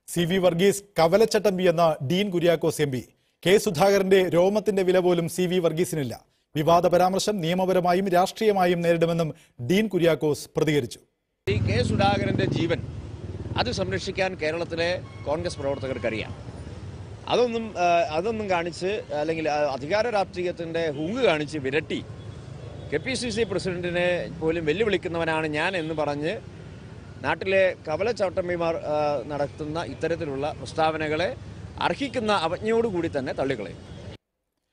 C V Varghese കവലച്ചട്ടമ്പി എന്ന Dean Kuriakose M P K സുധാകരന്റെ രോമത്തിന്റെ വില പോലും സി വി വർഗീസിനില്ല വിവാദ പരാമർശം നിയമപരമായും രാഷ്ട്രീയമായും നേരിടുമെന്നും ഡീൻ കുര്യാക്കോസ് പ്രതികരിച്ചു ഈ കെ സുധാകരൻ്റെ ജീവൻ അത് സംരക്ഷിക്കാൻ കേരളത്തിലെ കോൺഗ്രസ് പ്രവർത്തകർക്കറിയാം അതൊന്നും ആ, അതൊന്നും കാണിച്ച് അല്ലെങ്കിൽ ആ, അധികാര രാഷ്ട്രീയത്തിൻ്റെ ഹുങ്ക് കാണിച്ച് വിരട്ടി കെ പി സി സി പ്രസിഡന്റിനെ പോലും വെല്ലുവിളിക്കുന്നവനാണ് ഞാൻ എന്ന് പറഞ്ഞ് നാട്ടിലെ കവലച്ചട്ടമ്പിമാർ ആ, നടത്തുന്ന ഇത്തരത്തിലുള്ള പ്രസ്താവനകളെ അർഹിക്കുന്ന അവജ്ഞയോടുകൂടി തന്നെ തള്ളിക്കളയും